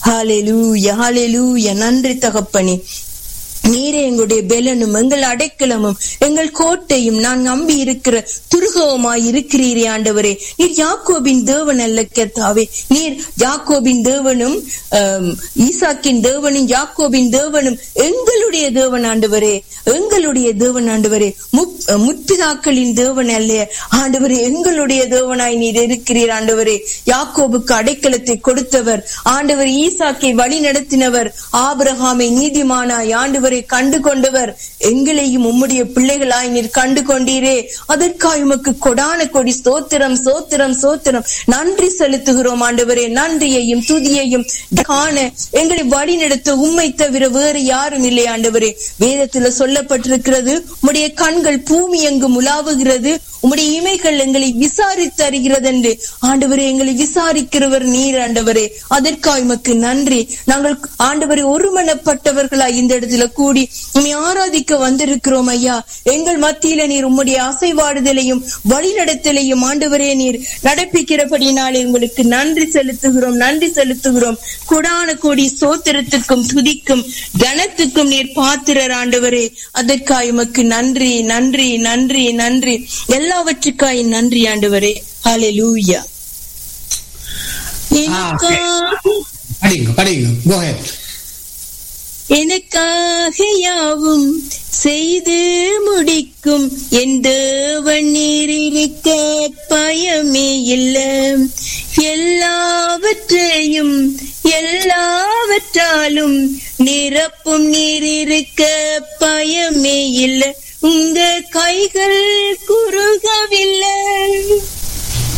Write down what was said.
ஹalleluya ஹalleluya நன்றி தகப்பனே நீரே எங்களுடைய பெலனும் எங்கள் அடைக்கலமும் எங்கள் கோட்டையும் நான் நம்பி இருக்கிற துருகவுமாய் இருக்கிறீரே ஆண்டவரே நீர் யாக்கோபின் தேவன் அல்ல கர்த்தாவே நீர் யாக்கோபின் தேவனும் ஆம், ஈசாக்கின் தேவனும் யாக்கோபின் தேவனும் எங்களுடைய தேவன் ஆண்டவரே எங்களுடைய தேவன் ஆண்டவரே முப்- முற்பிதாக்களின் தேவன் அல்ல ஆண்டவரே எங்களுடைய தேவனாய் நீர் இருக்கிறீர் ஆண்டவரே யாக்கோபுக்கு அடைக்கலத்தை கொடுத்தவர் ஆண்டவர் ஈசாக்கை வழி நடத்தினவர் ஆபிரகாமை நீதிமானாய் ஆண்டவரை கண்டு கொண்டவர் எங்களையும் உம்முடைய பிள்ளைகளாய் நீர் கண்டு கொண்டீரே அதற்காக உமக்கு கொடான கொடி ஸ்தோத்திரம் ஸ்தோத்திரம் ஸ்தோத்திரம் நன்றி செலுத்துகிறோம் ஆண்டவரே நன்றியையும் துதியையும் காண எங்களை வழி நடத்த உம்மை தவிர வேறு யாரும் இல்லை ஆண்டவரே வேதத்துல சொல்லப்பட்டிருக்கிறது உம்முடைய கண்கள் பூமி எங்கும் உலாவுகிறது உம்முடைய இமைகள் எங்களை விசாரித்து அறிகிறது என்று ஆண்டவரே எங்களை விசாரிக்கிறவர் நீர் ஆண்டவரே அதற்காக உமக்கு நன்றி நாங்கள் ஆண்டவரை ஒருமனப்பட்டவர்களாய் இந்த இடத்துல கூடி உம்மை ஆராதிக்க வந்திருக்கிறோம் ஐயா எங்கள் மத்தியில நீர் உம்முடைய அசைவாடுதலையும் வழிநடத்தலையும் ஆண்டவரே நீர் நடப்பிக்கிறபடினாலே உங்களுக்கு நன்றி செலுத்துகிறோம் நன்றி செலுத்துகிறோம் கொடான கோடி சோத்திரத்துக்கும் துதிக்கும் கனத்துக்கும் நீர் பாத்திரர் ஆண்டவரே அதற்காக உமக்கு நன்றி நன்றி நன்றி நன்றி எல்லாவற்றுக்காய் நன்றி ஆண்டவரே ஹalleluya எனக்காக படிங்க படிங்க கோ ஹெட் எனக்காக யாவும் செய்து முடிக்கும் என் தேவன் நீரிருக்க பயமே இல்ல எல்லாவற்றையும் எல்லாவற்றாலும் நிரப்பும் நீரிருக்க பயமே இல்ல உங்க கைகள் குறுகவில்லை